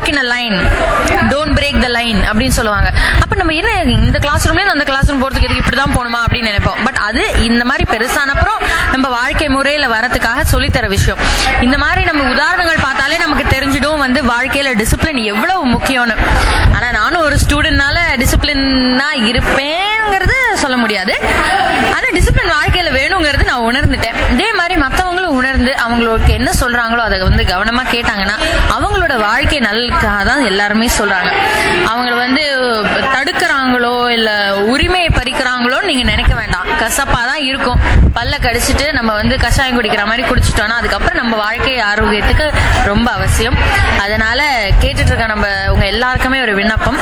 Walk in a line don't break the line அப்படின்னு சொல்லுவாங்க அப்ப நம்ம என்ன இந்த கிளாஸ் ரூம்ல அந்த கிளாஸ் ரூம் போறதுக்கு எதுக்கு இப்படிதான் போகணுமா அப்படின்னு நினைப்போம் பட் அது இந்த மாதிரி பெருசான அப்புறம் நம்ம வாழ்க்கை முறையில வரதுக்காக சொல்லித்தர விஷயம் இந்த மாதிரி நம்ம உதாரணங்கள் பார்த்தாலே நமக்கு தெரிஞ்சிடும் வந்து வாழ்க்கையில டிசிப்ளின் எவ்வளவு முக்கியம்னு ஆனா நானும் ஒரு ஸ்டூடெண்ட்னால டிசிப்ளினா இருப்பேங்கிறது சொல்ல முடியாது ஆனா டிசிப்ளின் வாழ்க்கையில வேணுங்கிறது நான் உணர்ந்துட்டேன் இதே மாதிரி மத்தவங்களும் உணர்ந்து அவங்களுக்கு என்ன சொல்றாங்களோ அதை வந்து கவனமா கேட்டாங்கன்னா அவங்களோட வாழ்க்கை நல்லதுக்காக தான் எல்லாருமே சொல்றாங்க அவங்கள வந்து தடுக்கிறாங்களோ இல்ல உரிமையை பறிக்கிறாங்களோ நீங்க நினைக்க வேண்டாம் கசப்பா தான் இருக்கும் பல்ல கடிச்சிட்டு நம்ம வந்து கஷாயம் குடிக்கிற மாதிரி குடிச்சிட்டோம்னா அதுக்கப்புறம் நம்ம வாழ்க்கை ஆரோக்கியத்துக்கு ரொம்ப அவசியம் அதனால கேட்டுட்டு இருக்க நம்ம உங்க எல்லாருக்குமே ஒரு விண்ணப்பம்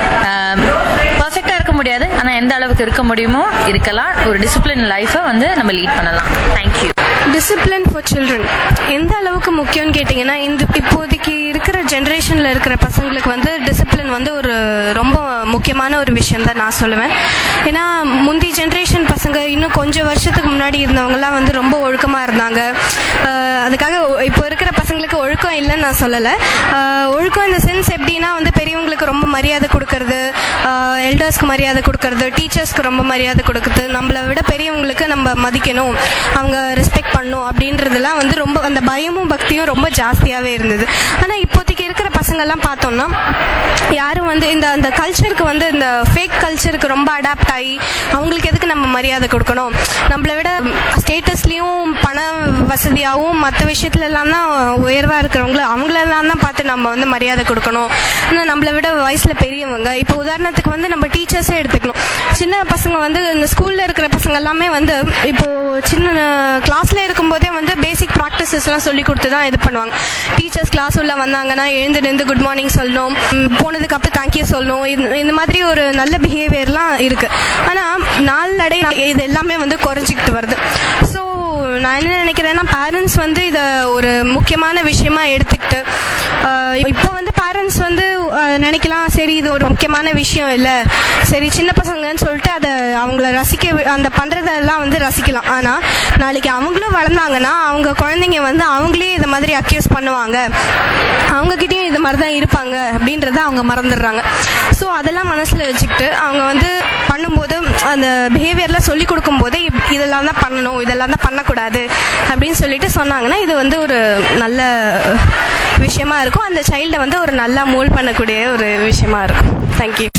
பர்ஃபெக்டா இருக்க முடியாது ஆனா எந்த அளவுக்கு இருக்க முடியுமோ இருக்கலாம் ஒரு டிசிப்ளின் லைஃபை வந்து நம்ம லீட் பண்ணலாம் தேங்க்யூ டிசிப்ளின் ஃபார் சில்ட்ரன் எந்த அளவுக்கு முக்கியம்னு கேட்டிங்கன்னா இந்த இப்போதைக்கு இருக்கிற ஜென்ரேஷனில் இருக்கிற பசங்களுக்கு வந்து டிசிப்ளின் வந்து ஒரு ரொம்ப முக்கியமான ஒரு விஷயம் தான் நான் சொல்லுவேன் ஏன்னா முந்தி ஜென்ரேஷன் பசங்க இன்னும் கொஞ்சம் வருஷத்துக்கு முன்னாடி இருந்தவங்கலாம் வந்து ரொம்ப ஒழுக்கமாக இருந்தாங்க அஹ் அதுக்காக ஒ- இப்போ இருக்கிற பசங்களுக்கு ஒழுக்கம் இல்லைன்னு நான் சொல்லலை அஹ் ஒழுக்கம் இந்த சென்ஸ் எப்படின்னா வந்து பெரியவங்களுக்கு ரொம்ப மரியாதை கொடுக்கறது எல்டர்ஸ்க்கு மரியாதை கொடுக்கறது டீச்சர்ஸ்க்கு ரொம்ப மரியாதை கொடுக்குறது நம்மளை விட பெரியவங்களுக்கு நம்ம மதிக்கணும் அவங்க ரெஸ்பெக்ட் பண்ணணும் அப்படின்றதெல்லாம் வந்து ரொம்ப அந்த பயமும் பக்தியும் ரொம்ப ஜாஸ்தியாகவே இருந்தது ஆனால் இப்போதைக்கு இருக்கிற பசங்கள்லாம் பார்த்தோம்னா யாரும் வந்து இந்த அந்த கல்ச்சருக்கு வந்து இந்த ஃபேக் கல்ச்சருக்கு ரொம்ப அடாப்ட் ஆகி அவங்களுக்கு எதுக்கு நம்ம மரியாதை கொடுக்கணும் நம்மளை விட ஸ்டேட்டஸ்லேயும் பண வசதியாகவும் மற்ற விஷயத்துல எல்லாம் தான் உயர்வாக இருக்கிறவங்கள அவங்களெல்லாம் தான் பார்த்து நம்ம வந்து மரியாதை கொடுக்கணும் ஆனால் நம்மளை விட வயசில் பெரியவங்க இப்போ உதாரணத்துக்கு வந்து நம்ம டீச்சர்ஸே எடுத்துக்கணும் சின்ன பசங்க வந்து இந்த ஸ்கூலில் இருக்கிற பசங்க எல்லாமே வந்து இப்போ சின்ன கிளாஸ்ல இருக்கும்போதே வந்து பேசிக் ப்ராக்டிசஸ்லாம் சொல்லி கொடுத்து தான் இது பண்ணுவாங்க டீச்சர்ஸ் கிளாஸ் உள்ள வந்தாங்கன்னா எழுந்து நின்று குட் மார்னிங் சொல்லணும் ம், போனதுக்கு அப்புறம் தேங்க்யூ சொல்லணும் இந்த- இந்த மாதிரி ஒரு நல்ல பிஹேவியர்லாம் இருக்கு ஆனால் நாளடை இது எல்லாமே வந்து குறைஞ்சிக்கிட்டு வருது ஸோ நான் என்ன நினைக்கிறேன்னா பேரண்ட்ஸ் வந்து இதை ஒரு முக்கியமான விஷயமா எடுத்துக்கிட்டு ஆஹ் இப்போ வந்து பேரண்ட்ஸ் வந்து ஆஹ் நினைக்கலாம் சரி இது ஒரு முக்கியமான விஷயம் இல்லை சரி சின்ன பசங்கன்னு சொல்லிட்டு அதை அவங்கள ரசிக்க வி- அந்த பண்றதெல்லாம் வந்து ரசிக்கலாம் ஆனா நாளைக்கு அவங்களும் வளர்ந்தாங்கன்னா அவங்க குழந்தைங்க வந்து அவங்களே இது மாதிரி அக்யூஸ் பண்ணுவாங்க அவங்க கிட்டயும் இது மாதிரி தான் இருப்பாங்க அப்படின்றத அவங்க மறந்துடுறாங்க ஸோ அதெல்லாம் மனசுல வச்சுக்கிட்டு அவங்க வந்து பண்ணும்போது அந்த பிஹேவியர்லாம் சொல்லி கொடுக்கும்போது இப்- இதெல்லாம் தான் பண்ணணும் இதெல்லாம் தான் பண்ணக்கூடாது அப்படின்னு சொல்லிட்டு சொன்னாங்கன்னா இது வந்து ஒரு நல்ல விஷயமா இருக்கும் அந்த சைல்டை வந்து ஒரு நல்லா மோல்ட் பண்ணக்கூடிய ஒரு விஷயமா இருக்கும் thank you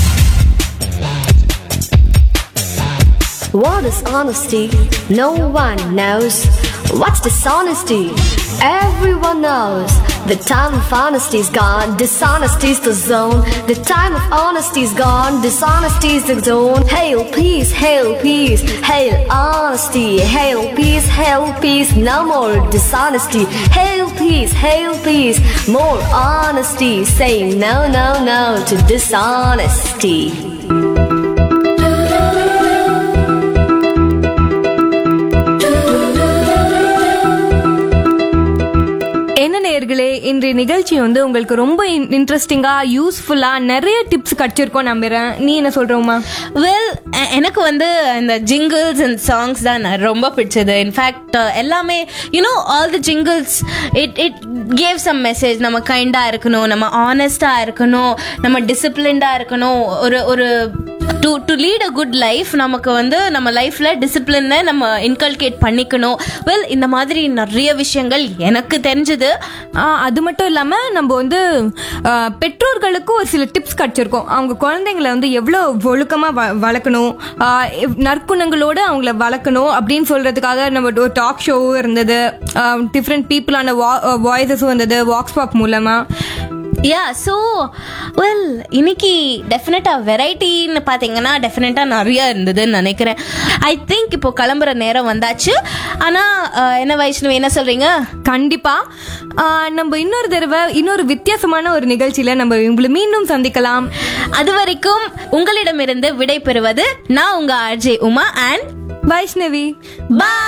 What is honesty? No one knows. What's dishonesty? Everyone knows. The time of honesty is gone, dishonesty's the zone. The time of honesty is gone, dishonesty's the zone. Hail peace, hail peace, hail honesty, hail peace, hail peace, no more dishonesty. Hail peace, hail peace, more honesty. Say no, no, no to dishonesty. என்ன நேர்களே இன்றைய நிகழ்ச்சி வந்து உங்களுக்கு ரொம்ப இன்ட்ரெஸ்டிங்கா யூஸ்ஃபுல்லா நிறைய டிப்ஸ் கிடைச்சிருக்கோம் நம்புறேன் நீ என்ன சொல்றோமா வெல் எனக்கு வந்து இந்த ஜிங்கிள்ஸ் அண்ட் சாங்ஸ் தான் நான் ரொம்ப பிடிச்சது இன்ஃபேக்ட் எல்லாமே you know all the jingles it it gave some message நம்ம கைண்டாக இருக்கணும் நம்ம ஆனஸ்டாக இருக்கணும் நம்ம டிசிப்ளின்டாக இருக்கணும் ஒரு ஒரு to to lead a good life நமக்கு வந்து நம்ம லைஃப்பில் டிசிப்ளினை நம்ம இன்கல்கேட் பண்ணிக்கணும் வெல் இந்த மாதிரி நிறைய விஷயங்கள் எனக்கு தெரிஞ்சது ஆ, அது மட்டும் இல்லாம நம்ம வந்து ஆ, பெற்றோர்களுக்கும் ஒரு சில டிப்ஸ் கிடைச்சிருக்கோம் அவங்க குழந்தைங்களை வந்து எவ்வளோ ஒழுக்கமா வ- வளர்க்கணும் ஆ, எவ்- நற்குணங்களோட அவங்கள வளர்க்கணும் அப்படின்னு சொல்றதுக்காக நம்ம ஒரு டாக் ஷோவும் இருந்தது டிஃப்ரெண்ட் பீப்புளான வாய்ஸஸும் வந்தது வாக்ஸ் பாப் மூலமா யா ஸோ வெல் இன்னைக்கு டெஃபினட்டாக வெரைட்டின்னு பார்த்தீங்கன்னா டெஃபினட்டாக நிறைய இருந்ததுன்னு நினைக்கிறேன் ஐ திங்க் இப்போ கிளம்புற நேரம் வந்தாச்சு ஆனால் என்ன வைஷ்ணவி என்ன சொல்கிறீங்க கண்டிப்பா ஆ, நம்ம இன்னொரு தடவை இன்னொரு வித்தியாசமான ஒரு நிகழ்ச்சியில நம்ம உங்களை மீண்டும் சந்திக்கலாம் அது வரைக்கும் உங்களிடமிருந்து விடை பெறுவது நான் உங்கள் ஆர்ஜே உமா அண்ட் வைஷ்ணவி பா